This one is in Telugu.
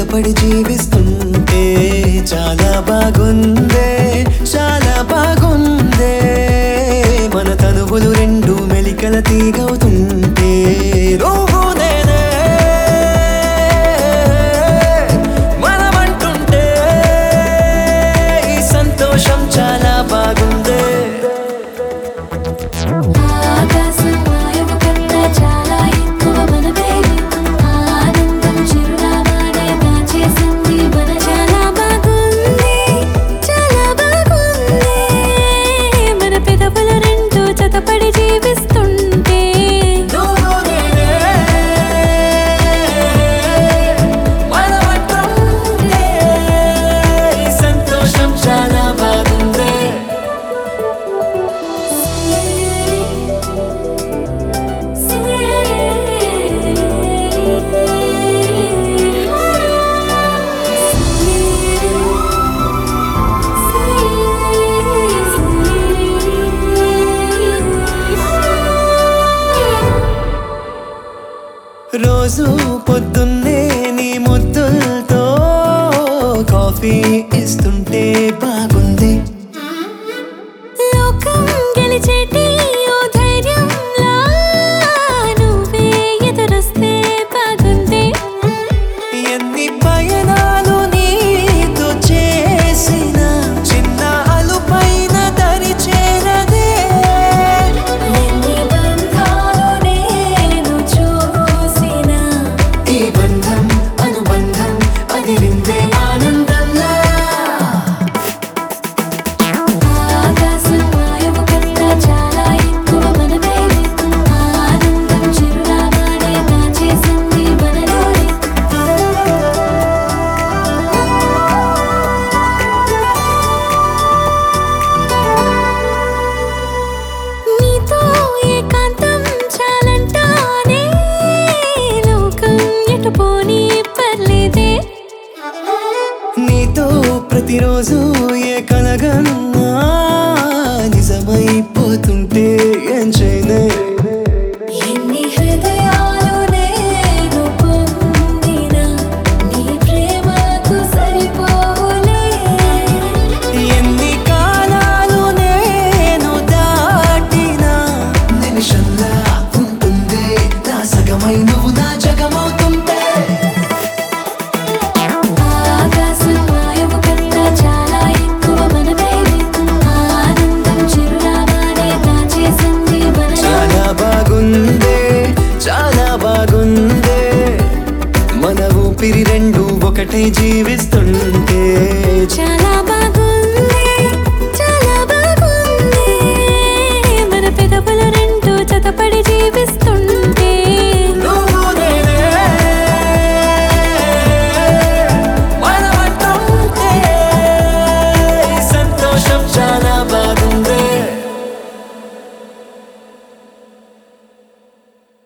జతపడి జీవిస్తుంటే చాలా బాగుందే చాలా బాగుందే మన తనువులు రెండు మెలికల తీగవుతుంటే నువ్వు నేనే మనమంటుంటే ఈ సంతోషం చాలా బాగుందే ఆకాశం వాయువు కన్నా చాలా ఎక్కువ మన ప్రేమ ఆనందం చిరునామానే దాచేసింది మన చాలా బాగుంది చాలా బాగుంది మన పెదవులు రెండు జతపడి జీవిస్తుంటే నువ్వు నేనే మనమంటుంటే ఈ సంతోషం చాలా బాగుందే రోజు పొద్దున్నే నీ ముద్దులతో కాఫీ ఇస్తుంటే బాగుంది లోకం గెలిచేటి ఓ ధైర్యంలా నువ్వే ఎదురొస్తే బాగుంది ఎన్ని పయనాలు నీతో చేసిన చిన్న అలుపైన దరి చేరదే ఎన్ని బంధాలు నేను చూసినా ఈ బంధం అనుబంధం అదిరిందే ఆనందంలా ఆకాశం వాయువు కన్నా చాలా ఎక్కువ మన ప్రేమ ఆనందం చిరునామానే దాచేసింది మనలోనే నీతో ఏకాంతం చాలంటానే లోకం ఎటు పోనీ పర్లేదే నీతో ప్రతిరోజు ఏ కలగన్నా నిజమైపోతుంటే ఏం చేయనే ఎన్ని హృదయాలు నేను పొందినా నీ ప్రేమకు సరిపోలే ఎన్ని కాలాలు నేను దాటినా నిమిషంలా ఉంటుంది నా సగమై నువ్వు